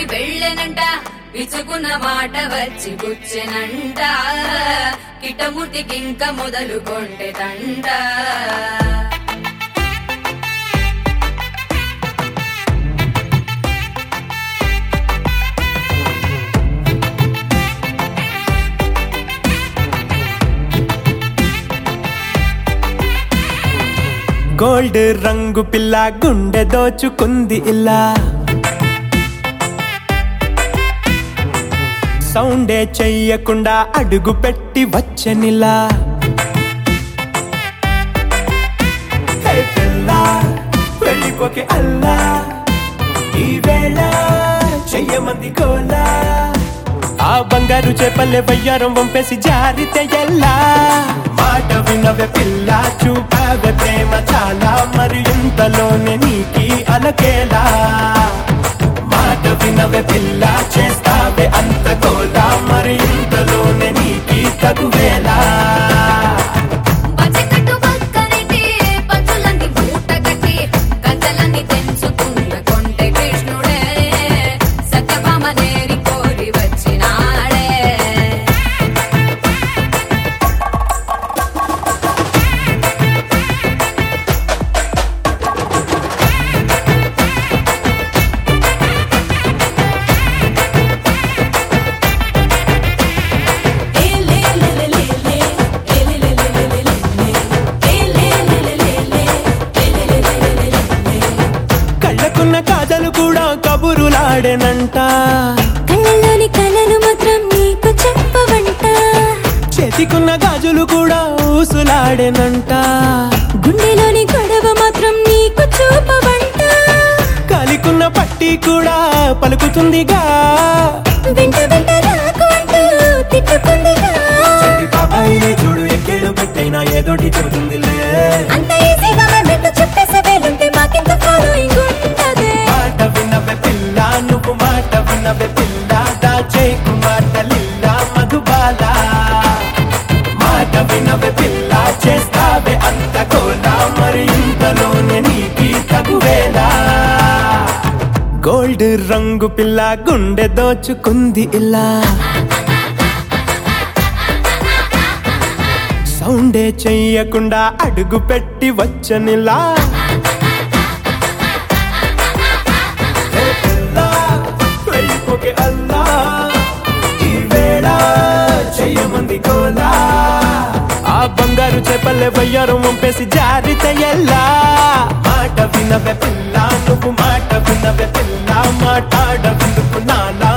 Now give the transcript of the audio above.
వెళ్ళనంట విచుకున్న మాట వచ్చి గుచ్చెనంట కిటమూర్తికింక మొదలు కొంటె తంట గోల్డ్ రంగు పిల్ల గుండె దోచుకుంది ఇలా సౌండే చెయ్యకుండా అడుగు పెట్టి వచ్చనిలా హే పిల్ల, వెళ్ళిపోకే అల్లా ఈ వేళ చెయ్యమంది కోలా ఆ బంగారు చేపల్లె వయ్యారం వంపేసి జారితే ఎల్లా మాట వినవే పిల్ల చూపావే ప్రేమ చాలా మరి ఇంతలోనే నీకి అలకేలా మాట వినవే పిల్ల చేస్తావే అంత కోలా మరి ఇంతలోనే నీకి తగువేలా పచ్చకట్టు పక్కనెట్టి పంచులన్నీ మూటగట్టి కంచెలన్నీ తెంచుకున్న కొంటె కృష్ణుడే సత్యభామ నేరి కోరి వచ్చినాడే కళ్ళకున్న కాజలు కూడా కబురులాడేనంట కళ్ళలోని కళలు మాత్రం నీకు చెప్పవంట చేతికున్న గాజులు కూడా ఊసులాడేనంట గుండెలోని గొడవ మాత్రం నీకు చూపవంట కలికున్న పట్టి కూడా పలుకుతుందిగా వెంట వెంట రాకు అంటూ తిట్టుకుందిగా చెట్టి బాబాయిని చూడు ఎక్కేడు పెట్టైనా ఏదోటి చెబుతుందిలే అంత ఈజీగా మేము చెప్పేసే వేలుంటే మాకెంత ఫాలోయింగ్ ఉంటదే మాట వినవే పిల్ల నువ్వు మాట వినవే పిల్ల దాచేకు మాటలిల్ల మధుబాల మాట వినవే పిల్ల చేస్తావే అంత కోలా మరి ఇంతలోనే నీకి తగువేలా గోల్డ్ రంగు పిల్ల గుండె దోచుకుంది ఇలా సౌండే చెయ్యకుండా అడుగు పెట్టి వచ్చనిలా హే పిల్ల, వెళ్ళిపోకే అల్లా ఈ వేళ చెయ్యమంది కోలా ఆ బంగారు చేపల్లె వయ్యారం వంపేసి జారితే ఎల్లా మాట వినవే పిల్ల నువ్వు మాట వినవే పిల్ల మాట్లాడ విందుకు నాలా